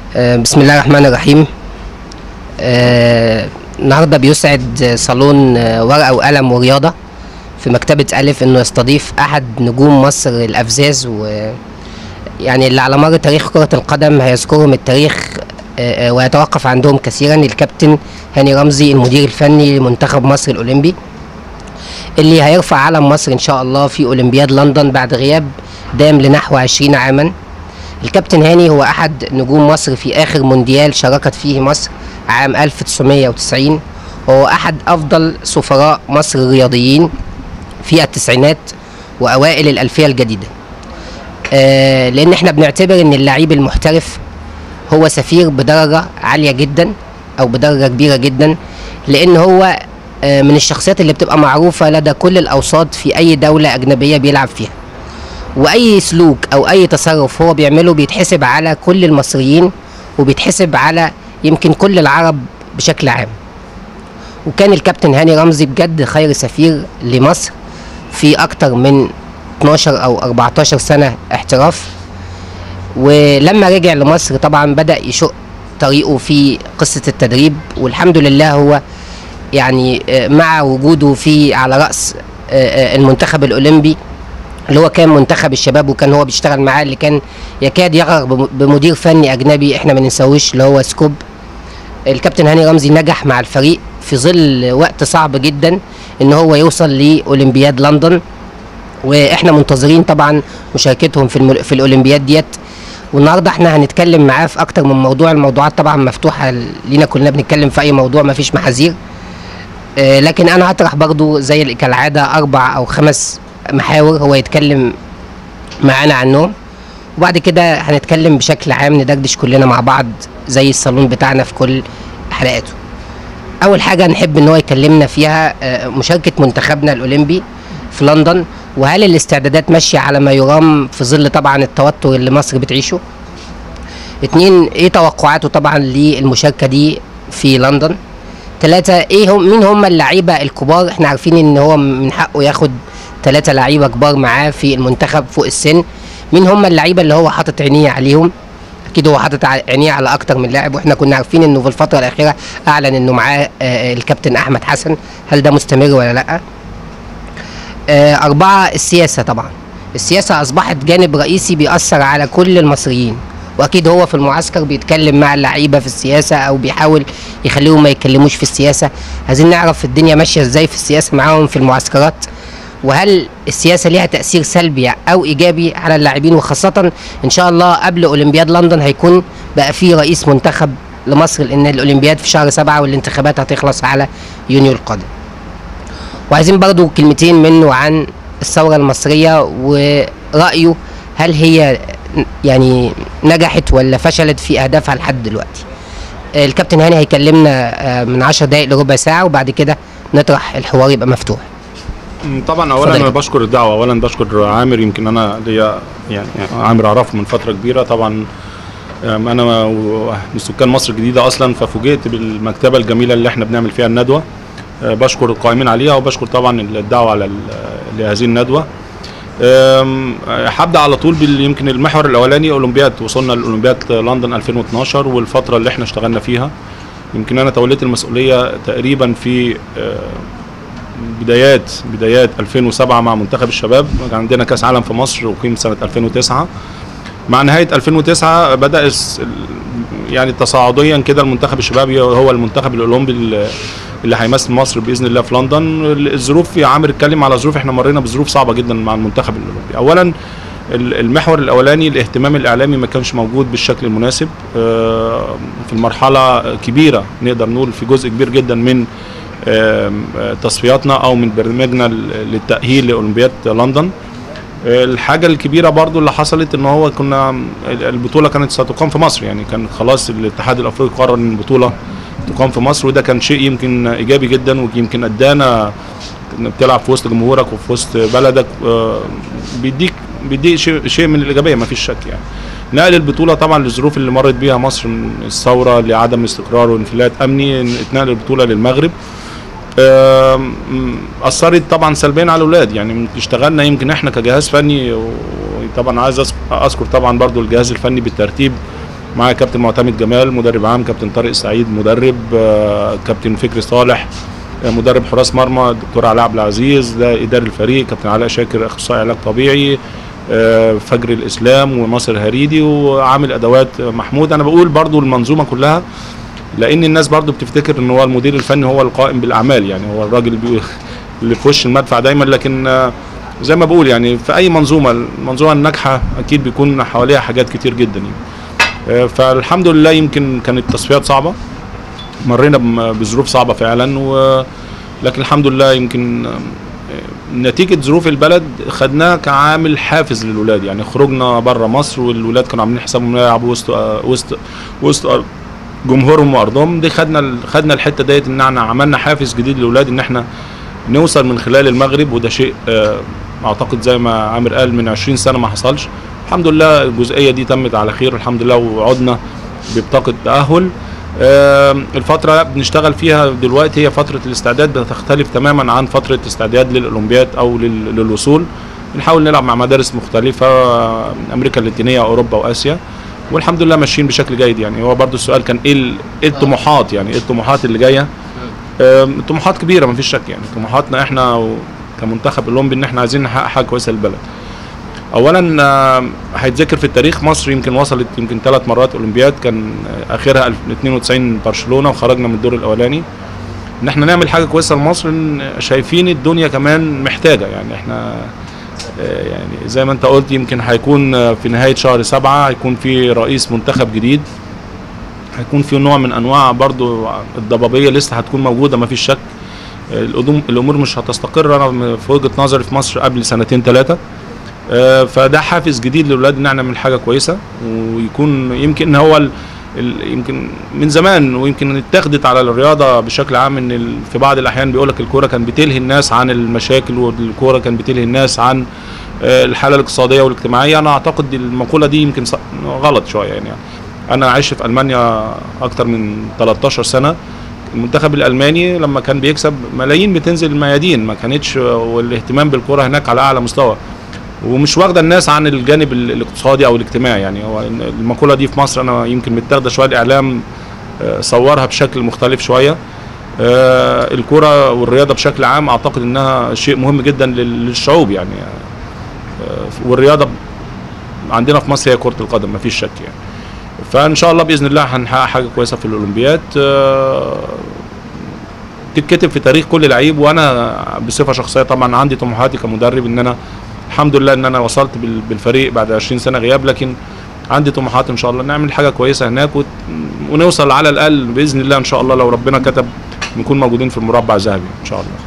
آه، بسم الله الرحمن الرحيم آه، النهارده بيسعد صالون آه، ورقة وقلم ورياضة في مكتبة ألف إنه يستضيف أحد نجوم مصر الأفزاز و يعني اللي على مر تاريخ كرة القدم هيذكرهم التاريخ آه، آه، ويتوقف عندهم كثيرا الكابتن هاني رمزي المدير الفني لمنتخب مصر الأولمبي اللي هيرفع علم مصر إن شاء الله في أولمبياد لندن بعد غياب دام لنحو 20 عاما الكابتن هاني هو أحد نجوم مصر في آخر مونديال شاركت فيه مصر عام 1990 وهو أحد أفضل سفراء مصر الرياضيين في التسعينات وأوائل الألفية الجديدة آه لأن احنا بنعتبر إن اللعيب المحترف هو سفير بدرجة عالية جدا أو بدرجة كبيرة جدا لأن هو آه من الشخصيات اللي بتبقى معروفة لدى كل الأوساط في أي دولة أجنبية بيلعب فيها واي سلوك او اي تصرف هو بيعمله بيتحسب على كل المصريين وبيتحسب على يمكن كل العرب بشكل عام وكان الكابتن هاني رمزي بجد خير سفير لمصر في اكتر من 12 او 14 سنة احتراف ولما رجع لمصر طبعا بدأ يشق طريقه في قصة التدريب والحمد لله هو يعني آه، مع وجوده في على رأس آه، آه، المنتخب الأولمبي اللي هو كان منتخب الشباب وكان هو بيشتغل معاه اللي كان يكاد يغرق بم- بمدير فني اجنبي احنا ما ننساهوش اللي هو سكوب الكابتن هاني رمزي نجح مع الفريق في ظل وقت صعب جدا ان هو يوصل لاولمبياد لندن واحنا منتظرين طبعا مشاركتهم في المل... في الاولمبياد ديت والنهارده احنا هنتكلم معاه في اكتر من موضوع الموضوعات طبعا مفتوحه لينا كلنا بنتكلم في اي موضوع ما فيش محاذير آه، لكن انا هطرح برضو زي ال- كالعاده اربع او خمس محاور هو يتكلم معانا عنهم وبعد كده هنتكلم بشكل عام ندردش كلنا مع بعض زي الصالون بتاعنا في كل حلقاته اول حاجه نحب ان هو يكلمنا فيها آه، مشاركه منتخبنا الاولمبي في لندن وهل الاستعدادات ماشيه على ما يرام في ظل طبعا التوتر اللي مصر بتعيشه اتنين ايه توقعاته طبعا للمشاركه دي في لندن ثلاثة ايه هم مين هم اللعيبة الكبار احنا عارفين ان هو من حقه ياخد ثلاثة لعيبة كبار معاه في المنتخب فوق السن مين هم اللعيبة اللي هو حاطط عينيه عليهم اكيد هو حاطط ع- عينيه على اكتر من لاعب واحنا كنا عارفين انه في الفترة الاخيرة اعلن انه معاه آه، الكابتن احمد حسن هل ده مستمر ولا لا آه، أربعة السياسة طبعا السياسة أصبحت جانب رئيسي بيأثر على كل المصريين وأكيد هو في المعسكر بيتكلم مع اللعيبة في السياسة أو بيحاول يخليهم ما يتكلموش في السياسة عايزين نعرف الدنيا ماشية إزاي في السياسة معاهم في المعسكرات وهل السياسة ليها تأثير سلبي أو إيجابي على اللاعبين وخاصة إن شاء الله قبل أولمبياد لندن هيكون بقى في رئيس منتخب لمصر لأن الأولمبياد في شهر سبعة والانتخابات هتخلص على يونيو القادم وعايزين برضو كلمتين منه عن الثورة المصرية ورأيه هل هي يعني نجحت ولا فشلت في أهدافها لحد دلوقتي الكابتن هاني هيكلمنا آه، من 10 دقايق لربع ساعة وبعد كده نطرح الحوار يبقى مفتوح مم، طبعا اولا اتفضل. انا بشكر الدعوه اولا بشكر عامر يمكن انا ليا يعني عامر اعرفه من فتره كبيره طبعا أم، انا و- من سكان مصر الجديده اصلا ففوجئت بالمكتبه الجميله اللي احنا بنعمل فيها الندوه أه، بشكر القائمين عليها وبشكر طبعا الدعوه على ال- لهذه الندوه أم، هبدا على طول بال- يمكن المحور الاولاني اولمبياد وصلنا لاولمبياد لندن 2012 والفتره اللي احنا اشتغلنا فيها يمكن انا توليت المسؤوليه تقريبا في أه، بدايات بدايات 2007 مع منتخب الشباب كان عندنا كاس عالم في مصر وقيم سنه 2009 مع نهايه 2009 بدا الس- ال- يعني تصاعديا كده المنتخب الشبابي هو المنتخب الاولمبي ال- اللي هيمثل مصر باذن الله في لندن الظروف يا عامر اتكلم على ظروف احنا مرينا بظروف صعبه جدا مع المنتخب الاولمبي اولا ال- المحور الاولاني الاهتمام الاعلامي ما كانش موجود بالشكل المناسب آه، في المرحله كبيره نقدر نقول في جزء كبير جدا من آم، آه، تصفياتنا او من برنامجنا ل- للتاهيل لاولمبياد لندن آه، الحاجه الكبيره برضو اللي حصلت ان هو كنا ال- البطوله كانت ستقام في مصر يعني كان خلاص الاتحاد الافريقي قرر ان البطوله تقام في مصر وده كان شيء يمكن ايجابي جدا ويمكن ادانا انك بتلعب في وسط جمهورك وفي وسط بلدك آه، بيديك بيديك شيء شيء من الايجابيه ما فيش شك يعني نقل البطوله طبعا للظروف اللي مرت بيها مصر من الثوره لعدم استقرار وانفلات امني اتنقل البطوله للمغرب آم، اثرت طبعا سلبيا على الاولاد يعني اشتغلنا يمكن احنا كجهاز فني وطبعا عايز أذ- اذكر طبعا برضو الجهاز الفني بالترتيب معايا كابتن معتمد جمال مدرب عام كابتن طارق سعيد مدرب آه، كابتن فكري صالح آه، مدرب حراس مرمى دكتور علاء عبد العزيز ده اداري الفريق كابتن علاء شاكر اخصائي علاج طبيعي آه، فجر الاسلام وناصر هريدي وعامل ادوات آه، محمود انا بقول برضو المنظومه كلها لان الناس برضو بتفتكر ان هو المدير الفني هو القائم بالاعمال يعني هو الراجل بي- اللي في وش المدفع دايما لكن آه، زي ما بقول يعني في اي منظومه المنظومه الناجحه اكيد بيكون حواليها حاجات كتير جدا يعني آه، فالحمد لله يمكن كانت تصفيات صعبه مرينا بم- بظروف صعبه فعلا و لكن الحمد لله يمكن آه، نتيجة ظروف البلد خدناها كعامل حافز للولاد يعني خرجنا بره مصر والولاد كانوا عاملين حسابهم يلعبوا وسط آه، وسط وسط أر- جمهورهم وارضهم دي خدنا ال- خدنا الحته ديت ان احنا عملنا حافز جديد للولاد ان احنا نوصل من خلال المغرب وده شيء آه، اعتقد زي ما عامر قال من 20 سنه ما حصلش الحمد لله الجزئيه دي تمت على خير الحمد لله وعدنا ببطاقه تاهل آم، الفترة بنشتغل فيها دلوقتي هي فترة الاستعداد بتختلف تماما عن فترة استعداد للأولمبياد أو لل- للوصول بنحاول نلعب مع مدارس مختلفة آه، أمريكا اللاتينية أوروبا وآسيا والحمد لله ماشيين بشكل جيد يعني هو برضو السؤال كان ايه ال- إيه الطموحات يعني ايه الطموحات اللي جايه آم، طموحات كبيره مفيش شك يعني طموحاتنا احنا و- كمنتخب اولمبي ان احنا عايزين نحقق حاجه كويسه للبلد اولا آه، هيتذكر في التاريخ مصر يمكن وصلت يمكن ثلاث مرات اولمبياد كان آه، اخرها 92 برشلونه وخرجنا من الدور الاولاني ان احنا نعمل حاجه كويسه لمصر ان شايفين الدنيا كمان محتاجه يعني احنا آه، يعني زي ما انت قلت يمكن هيكون آه، في نهايه شهر سبعة هيكون في رئيس منتخب جديد هيكون في نوع من انواع برضو الضبابيه لسه هتكون موجوده ما فيش شك آه، الأدوم- الامور مش هتستقر انا في وجهه نظري في مصر قبل سنتين ثلاثه آه، فده حافز جديد للاولاد ان نعمل حاجه كويسه ويكون يمكن هو ال ال- يمكن من زمان ويمكن اتخذت على الرياضه بشكل عام ان ال- في بعض الاحيان بيقول لك الكوره كان بتلهي الناس عن المشاكل والكوره كان بتلهي الناس عن آه، الحاله الاقتصاديه والاجتماعيه انا اعتقد المقوله دي يمكن ص- غلط شويه يعني انا عايش في المانيا اكتر من 13 سنه المنتخب الالماني لما كان بيكسب ملايين بتنزل الميادين ما كانتش والاهتمام بالكره هناك على اعلى مستوى ومش واخده الناس عن الجانب ال- الاقتصادي او الاجتماعي يعني هو المقوله دي في مصر انا يمكن متاخده شويه الاعلام آه، صورها بشكل مختلف شويه آه، الكره والرياضه بشكل عام اعتقد انها شيء مهم جدا لل- للشعوب يعني آه، والرياضه عندنا في مصر هي كره القدم مفيش شك يعني فان شاء الله باذن الله هنحقق حاجه كويسه في الاولمبياد آه، تتكتب في تاريخ كل لعيب وانا بصفه شخصيه طبعا عندي طموحاتي كمدرب ان انا الحمد لله ان انا وصلت بال- بالفريق بعد 20 سنه غياب لكن عندي طموحات ان شاء الله نعمل حاجه كويسه هناك وت- ونوصل على الاقل باذن الله ان شاء الله لو ربنا كتب نكون موجودين في المربع الذهبي ان شاء الله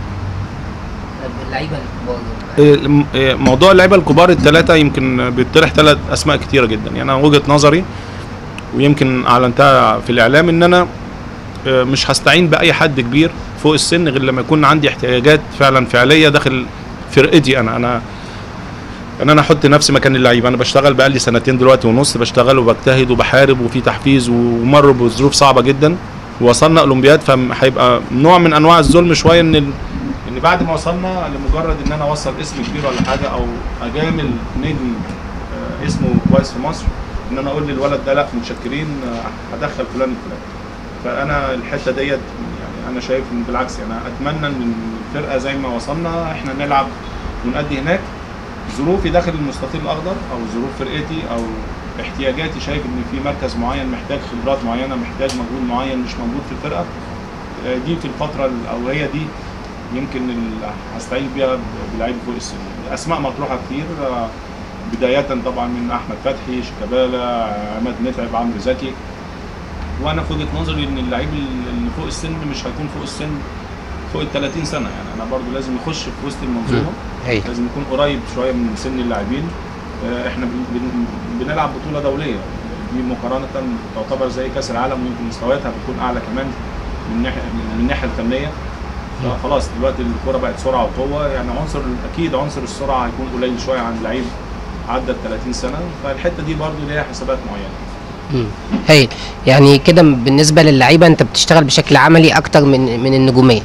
اللعيبه الكبار إيه، الم- إيه، موضوع اللعيبه الكبار الثلاثه يمكن بيطرح ثلاث اسماء كتيره جدا يعني انا وجهه نظري ويمكن اعلنتها في الاعلام ان انا آه، مش هستعين باي حد كبير فوق السن غير لما يكون عندي احتياجات فعلا فعليه داخل فرقتي انا انا ان انا احط نفسي مكان اللعيبه انا بشتغل بقالي سنتين دلوقتي ونص بشتغل وبجتهد وبحارب وفي تحفيز ومر بظروف صعبه جدا ووصلنا اولمبياد فهيبقى نوع من انواع الظلم شويه ان ال- ان بعد ما وصلنا لمجرد ان انا اوصل اسم كبير ولا حاجه او اجامل نجم آه، اسمه كويس في مصر ان انا اقول للولد ده لا متشكرين آه، هدخل فلان الفلاني فانا الحته ديت يعني انا شايف ان بالعكس يعني أنا اتمنى ان الفرقه زي ما وصلنا احنا نلعب ونأدي هناك ظروفي داخل المستطيل الاخضر او ظروف فرقتي او احتياجاتي شايف ان في مركز معين محتاج خبرات معينه محتاج مجهود معين مش موجود في الفرقه آه، دي في الفتره ال- او هي دي يمكن ال- هستعين بيها ب- بلعيبه فوق السن اسماء مطروحه كتير آه، بدايه طبعا من احمد فتحي شيكابالا عماد متعب عمرو زكي وانا في وجهه نظري ان اللعيب اللي فوق السن مش هيكون فوق السن فوق ال 30 سنه يعني انا برضو لازم يخش في وسط المنظومه هي لازم يكون قريب شويه من سن اللاعبين آه، احنا بن- بن- بنلعب بطوله دوليه دي مقارنه تعتبر زي كاس العالم ويمكن مستوياتها بتكون اعلى كمان من ناحيه من الناحيه الفنيه خلاص دلوقتي الكوره بقت سرعه وقوه يعني عنصر اكيد عنصر السرعه هيكون قليل شويه عن لعيب عدى ال 30 سنه فالحته دي برضو ليها حسابات معينه مم. هايل يعني كده بالنسبه للعيبه انت بتشتغل بشكل عملي اكتر من من النجوميه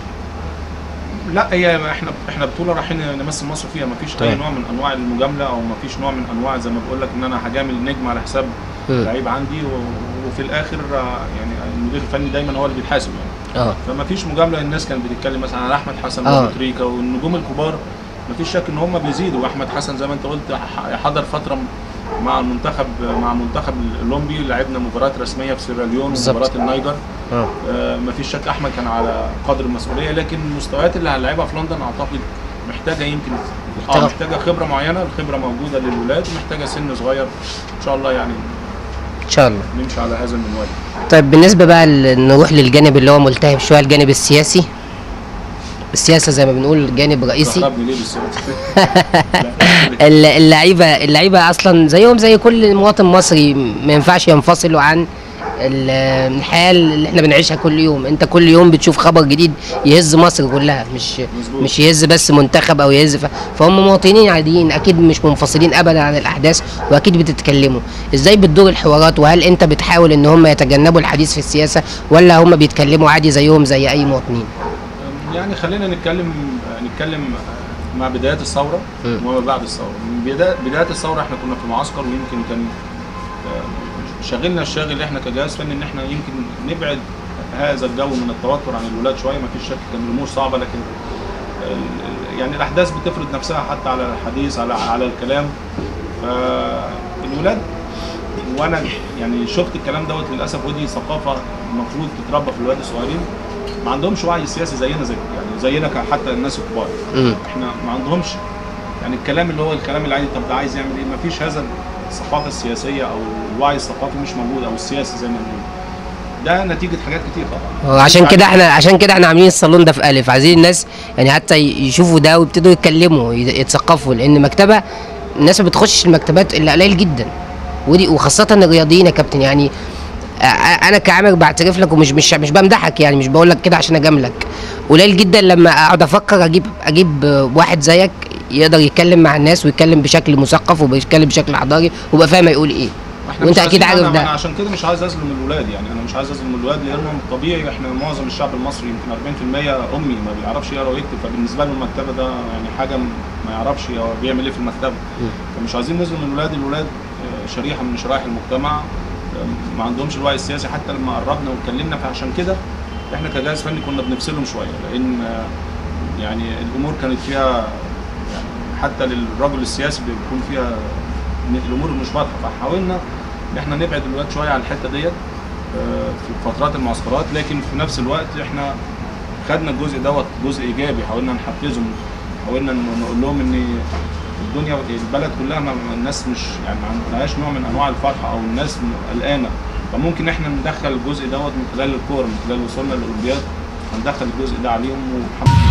لا هي احنا احنا بطوله رايحين نمثل مصر فيها مفيش اي تمام. نوع من انواع المجامله او مفيش نوع من انواع زي ما بقول لك ان انا هجامل نجم على حساب مم. لعيب عندي و- وفي الاخر آه، يعني المدير الفني دايما هو اللي بيتحاسب يعني اه فما فيش مجامله الناس كانت بتتكلم مثلا عن احمد حسن آه. وابو تريكا والنجوم الكبار ما فيش شك ان هم بيزيدوا واحمد حسن زي ما انت قلت ح- حضر فتره مع المنتخب مع المنتخب الاولمبي لعبنا مباراه رسميه في سيراليون بالظبط. ومباراه النيجر اه آه، ما فيش شك احمد كان على قدر المسؤوليه لكن المستويات اللي هنلعبها في لندن اعتقد محتاجه يمكن اه محتاجة- محتاجه خبره معينه الخبره موجوده للولاد ومحتاجه سن صغير ان شاء الله يعني ان شاء الله نمشي على هذا المنوال طيب بالنسبه بقى ل- نروح للجانب اللي هو ملتهب شويه الجانب السياسي السياسه زي ما بنقول جانب رئيسي تهربني ليه بالسياسه الل- اللعيبه اللعيبه اصلا زيهم زي كل مواطن مصري ما ينفعش ينفصلوا عن ال- الحياه اللي احنا بنعيشها كل يوم انت كل يوم بتشوف خبر جديد يهز مصر كلها مش مظبوط. مش يهز بس منتخب او يهز ف- فهم مواطنين عاديين اكيد مش منفصلين ابدا عن الاحداث واكيد بتتكلموا ازاي بتدور الحوارات وهل انت بتحاول ان هم يتجنبوا الحديث في السياسه ولا هم بيتكلموا عادي زيهم زي اي مواطنين يعني خلينا نتكلم نتكلم مع بدايات الثوره مم. وما بعد الثوره من بدايه بدايه الثوره احنا كنا في معسكر ويمكن كان آه، شاغلنا الشاغل احنا كجهاز فني ان احنا يمكن نبعد هذا الجو من التوتر عن الولاد شويه ما فيش شك كان الامور صعبه لكن ال- ال- يعني الاحداث بتفرض نفسها حتى على الحديث على على الكلام فالولاد وانا يعني شفت الكلام دوت للاسف ودي ثقافه المفروض تتربى في الولاد الصغيرين ما عندهمش وعي سياسي زينا زي يعني زينا ك- حتى الناس الكبار امم احنا ما عندهمش يعني الكلام اللي هو الكلام العادي طب ده عايز يعمل ايه ما فيش هذا الثقافه السياسيه او الوعي الثقافي مش موجود او السياسي زي ما بنقول ده نتيجه حاجات كتير طبعا عشان كده احنا عشان كده احنا عاملين الصالون ده في الف عايزين الناس يعني حتى ي- يشوفوا ده ويبتدوا يتكلموا ي- يتثقفوا لان مكتبه الناس ما بتخشش المكتبات الا قليل جدا ودي وخاصه الرياضيين يا كابتن يعني أ- أ- انا كعامر بعترف لك ومش مش مش بمدحك يعني مش بقول لك كده عشان اجاملك قليل جدا لما اقعد افكر اجيب اجيب واحد زيك يقدر يتكلم مع الناس ويتكلم بشكل مثقف وبيتكلم بشكل حضاري ويبقى فاهم هيقول ايه واحنا وانت مش اكيد عايزين- عارف أنا- ده انا عشان كده مش عايز اظلم الولاد يعني انا مش عايز اظلم الولاد لانهم طبيعي احنا معظم الشعب المصري يمكن 40% امي ما بيعرفش يقرا ويكتب فبالنسبه له المكتبه ده يعني حاجه ما يعرفش هو بيعمل ايه في المكتبه فمش عايزين نظلم الولاد الولاد آه، شريحه من شرائح المجتمع آه، ما عندهمش الوعي السياسي حتى لما قربنا واتكلمنا فعشان كده احنا كجهاز فني كنا بنفصلهم شويه لان آه، يعني الامور كانت فيها يعني حتى للرجل السياسي بيكون فيها إن الامور مش واضحه فحاولنا ان احنا نبعد الولاد شويه عن الحته ديت آه، في فترات المعسكرات لكن في نفس الوقت احنا خدنا الجزء دوت جزء ايجابي حاولنا نحفزهم حاولنا ن- نقول لهم ان الدنيا البلد كلها ما ما الناس مش يعني ما عندهاش نوع من انواع الفرحه او الناس م- قلقانه فممكن احنا ندخل الجزء دوت من خلال الكوره من خلال وصولنا للاولمبياد هندخل الجزء ده عليهم والحمد